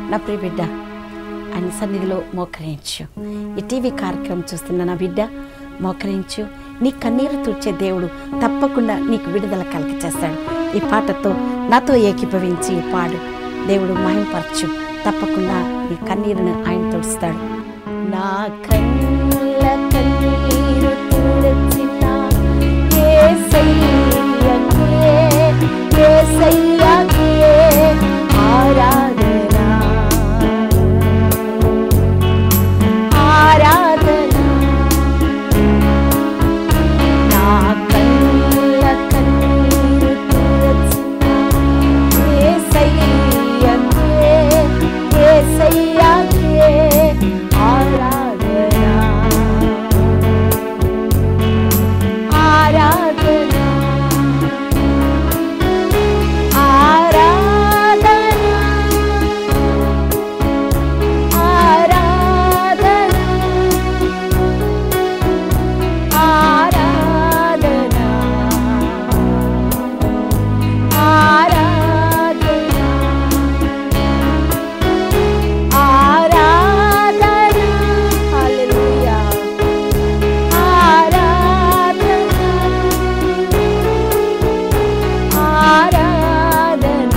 నా ప్రియ బిడ్డ ఆయన సన్నిధిలో మోకరించు ఈ టీవీ కార్యక్రమం చూస్తున్న నా బిడ్డ మోకరించు నీ కన్నీరు తుడిచే దేవుడు తప్పకుండా నీకు విడుదల కలిగి చేస్తాడు ఈ పాటతో నాతో ఏకీభవించి పాడు దేవుడు మహింపరచు తప్పకుండా నీ కన్నీరును ఆయన తుడుస్తాడు నా కన్నుల కన్నీరు తుడచిన యేసయ్యకే యేసయ్యకే ఆరాధన ఆరాధన నా కన్నుల కన్నీరు తుడచిన యేసయ్యకే యేసయ్యకే ఆరాధన ఆరాధన ఆరాధన ఆరాధన ఆరాధన ఆరాధన ఆరాధన హల్లెలూయా ఆరాధన ఆరాధన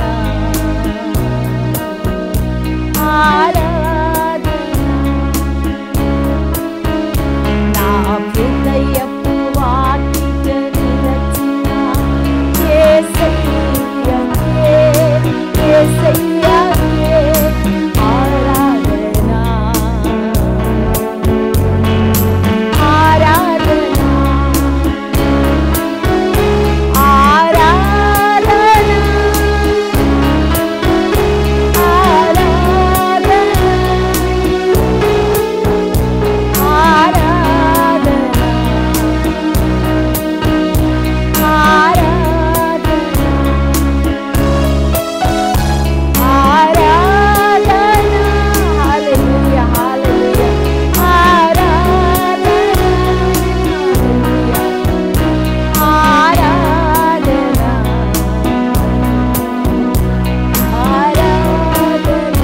ఆరాధన నా హృదయపు వాకిట నిలచిన యేసయ్యకే యేసయ్యకే ఆరాధన ఆరాధన ఆరాధన ఆరాధన ఆరాధన ఆరాధన హల్లెలూయా హల్లెలూయా ఆరాధన ఆరాధన ఆరాధన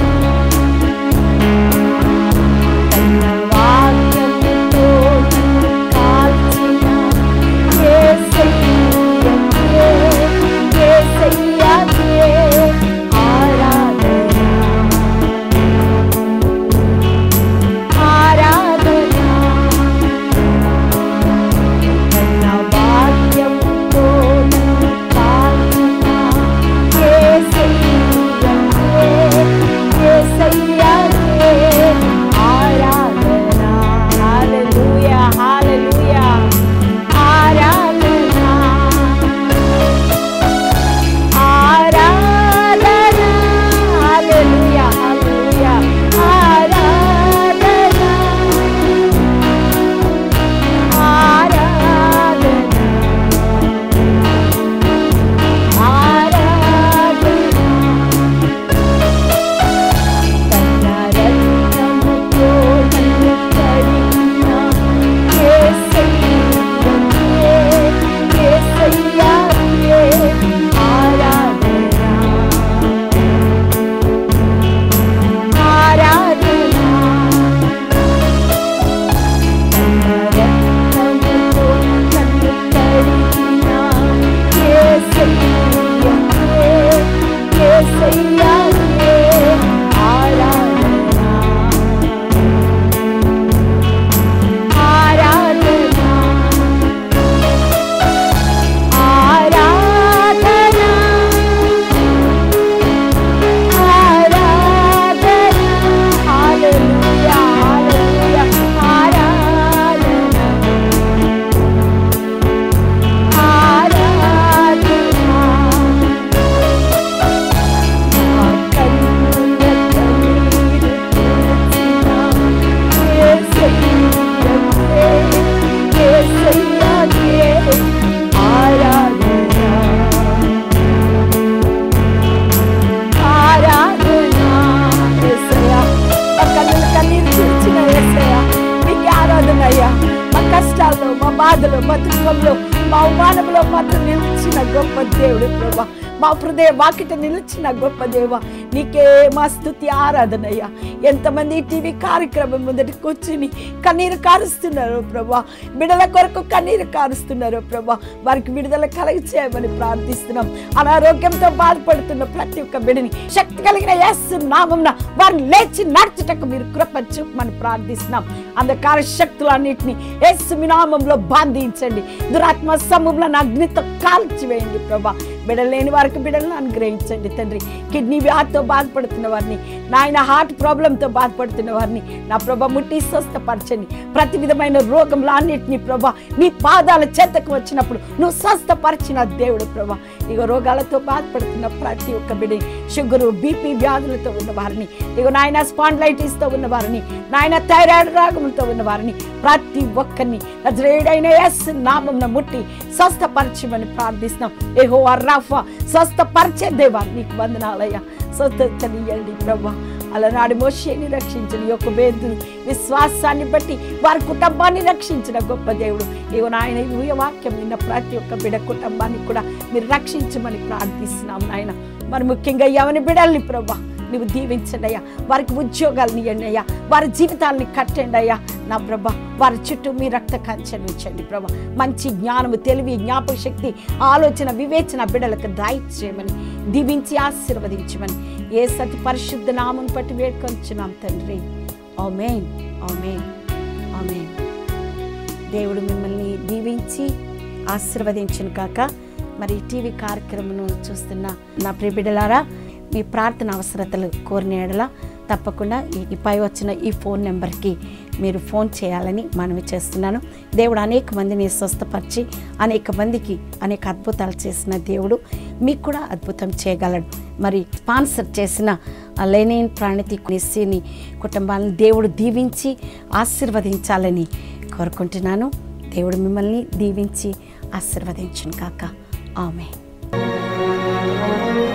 తన వాక్యముతో నన్ను కాల్చిన యేసయ్యకే యేసయ్యకే ఆరాధన ఆరాధన తన వాక్యముతో నన్ను కాల్చిన యేసయ్యకే యేసయ్యకే ఆరాధన హల్లెలూయా హల్లెలూయా ఆరాధన ఆరాధన హల్లెలూయా హల్లెలూయా ఆరాధన ఆరాధన ఆరాధన తన రక్తముతో నన్ను కడిగిన యేసయ్యకే యేసయ్యకే ఆరాధన ఆరాధన తన రక్తముతో నన్ను కడిగిన యేసయ్యకే యేసయ్యకే ఆరాధన ఆరాధన ఆరాధన ఆరాధన హల్లెలూయా హల్లెలూయా ఆరాధన మా కష్టాల్లో మా బాధలో మా దుఃఖంలో మా అవమానంలో మాత్రం నిలిచిన గొప్ప దేవుడు ప్రభా మా హృదయ వాకిట నిలిచిన గొప్ప దేవ నీకే మా స్థుతి ఆరాధనయ్యా ఎంతమంది ఈ టీవీ కార్యక్రమం ముందటి కూర్చుని కన్నీరు కారుస్తున్నారు ప్రభా బిడల కొరకు కన్నీరు కారుస్తున్నారు ప్రభా వారికి విడుదల కలిగి చేయమని ప్రార్థిస్తున్నాం అనారోగ్యంతో బాధపడుతున్న ప్రతి ఒక్క బిడని శక్తి కలిగిన యేసు నామంన వారిని లేచి నడుచుటకు మీరు కృప చూపమని ప్రార్థిస్తున్నాం అంధకార శక్తులన్నింటినీ యేసు మీ నామంలో బాధించండి దురాత్మ సమూహంలో అగ్నితో కాల్చివేయండి ప్రభా బిడలేని వారికి బిడలను అనుగ్రహించండి తండ్రి కిడ్నీ వ్యాధితో బాధపడుతున్న వారిని నాయన హార్ట్ ప్రాబ్లంతో బాధపడుతున్న వారిని నా ప్రభ ముట్టి స్వస్థపరచండి ప్రతి విధమైన రోగంలో అన్నిటినీ ప్రభా నీ పాదాల చేతకు వచ్చినప్పుడు నువ్వు స్వస్థపరిచిన దేవుడు ప్రభా ఇక రోగాలతో బాధపడుతున్న ప్రతి ఒక్క బిడ్డ షుగరు బీపీ వ్యాధులతో ఉన్న వారిని ఇక నాయన స్పాండ్లైటిస్తో ఉన్న వారిని నాయన థైరాయిడ్ రాగములతో ఉన్న వారిని ప్రతి ఒక్కరిని నజరేడైన ఎస్ నామం ముట్టి స్వస్థపరచమని ప్రార్థిస్తున్నాం ఏహో అర్రాఫా స్వస్థపరిచే దేవా నీకు వందనాలయ్యా స్వస్థతనియండి ప్రభా అలనాడు మోషేని రక్షించిన ఈ యొక్క వేదులు విశ్వాసాన్ని బట్టి వారి కుటుంబాన్ని రక్షించిన గొప్ప దేవుడు ఇగో నాయన ఈ వాక్యం విన్న ప్రతి ఒక్క బిడ కుటుంబాన్ని కూడా మీరు రక్షించమని ప్రార్థిస్తున్నాం నాయన మరి ముఖ్యంగా ఎవరి బిడల్ని ప్రభా నువ్వు దీవించండి అయ్యా వారికి ఉద్యోగాలను ఇవ్వండి అయ్యా వారి జీవితాలని కట్టండి అయ్యా నా ప్రభా వారి చుట్టూ మీ రక్త కంచెను ఉంచండి ప్రభా మంచి జ్ఞానము తెలివి జ్ఞాపక శక్తి ఆలోచన వివేచన బిడలకు దయచేయమని దీవించి ఆశీర్వదించమని ఏ సతి పరిశుద్ధ నామం పట్టి వేడుకొంచున్నాం తండ్రి ఆమేన్ ఆమేన్ ఆమేన్ దేవుడు మిమ్మల్ని దీవించి ఆశీర్వదించును కాక మరి ఈ టీవీ కార్యక్రమను చూస్తున్న నా ప్రియ బిడ్డలారా మీ ప్రార్థన అవసరతలు కోరిన ఎడల తప్పకుండా ఈ ఈ పై వచ్చిన ఈ ఫోన్ నెంబర్కి మీరు ఫోన్ చేయాలని మనవి చేస్తున్నాను దేవుడు అనేక మందిని స్వస్థపరిచి అనేక మందికి అనేక అద్భుతాలు చేసిన దేవుడు మీకు కూడా అద్భుతం చేయగలడు మరి స్పాన్సర్ చేసిన ఆ లెనిన్ ప్రాణితి నిస్సిని కుటుంబాలను దేవుడు దీవించి ఆశీర్వదించాలని కోరుకుంటున్నాను దేవుడు మిమ్మల్ని దీవించి ఆశీర్వదించును కాక ఆమె